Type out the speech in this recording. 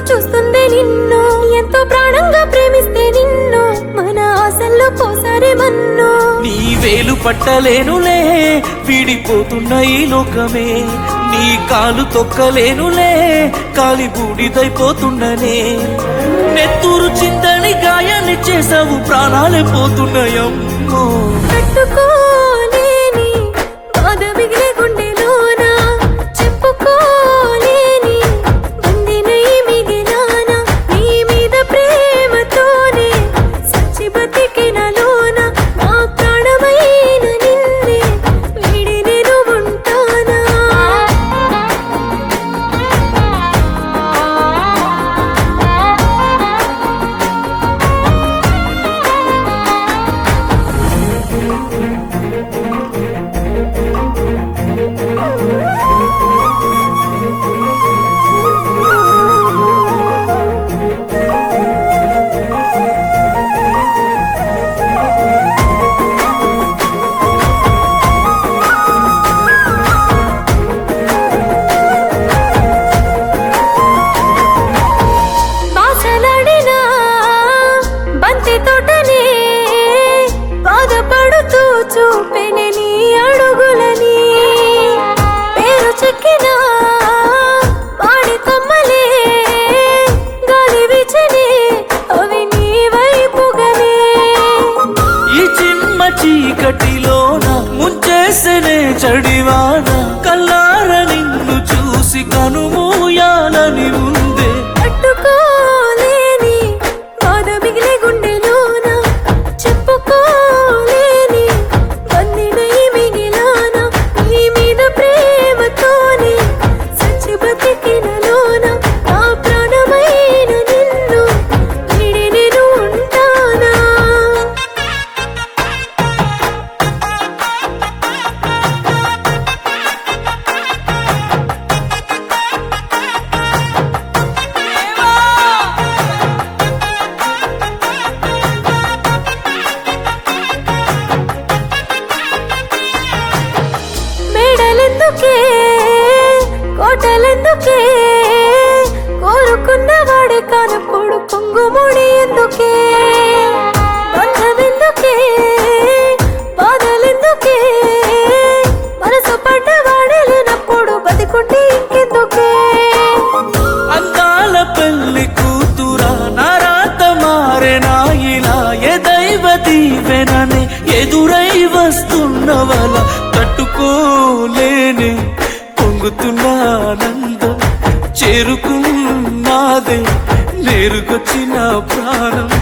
చూస్తుందే నిన్ను ఎంతో ప్రాణంగా ప్రేమిస్తే నిన్ను మన ఆశల్లో పోసారే మన్ను నీ వేలు పట్టలేనులే విడిపోతున్న ఈ లోకమే నీ కాలు తొక్కలేనులే కాలి బూడిదైపోతున్ననే నెత్తూరు చింతని గాయాన్ని చేసావు ప్రాణాలే పోతున్నాయమ్మో తట్టుకోలేని బాధ మిగిలే గుండెలోన చెప్పుకోలేని బందినై మిగిలాన నీ మీద ప్రేమతోనే సచ్చి బతికినలోన నా ప్రాణమైన నిన్నే వీడి నేను ఉంటానా బాసలాడిన బంతి తోటనే బాధపడుతూ చూపెని నీ అడుగులని పేరు చెక్కిన పాడి కొమ్మలే గాలి విచనే అవి నీ వైపుగనే ఈ చిమ్మ చీకటిలోన ముంచేసనే చడివాన కల్లార నిన్ను చూసి కనుమూయాలని ఉందే తట్టుకోలేని బాధ మిగిలే గుండెలోన చెప్పుకోలేని బందినై మిగిలాన నీ మీద ప్రేమతోనే సచ్చి బతికినలోన నా ప్రాణమైన నిన్ను వీడి నేను ఉంటానా మేడలెందుకే కోటలెందుకే కోరుకున్న వాడే కానప్పుడు పొంగుముడి ఎందుకే బంధమెందుకే బాధలెందుకే మనసు పడ్డవాడే లేనప్పుడు బతికుంటే ఇంకెందుకే అందాల పెళ్లి కూతురా నారాత మారెనా ఇలా ఏ దైవ దీవెనని ఎదురై వస్తున్నవల తట్టుకోలేని పొంగుతున్న ఆనందం చేరుకున్నాదే నేరుకొచ్చిన ప్రాణం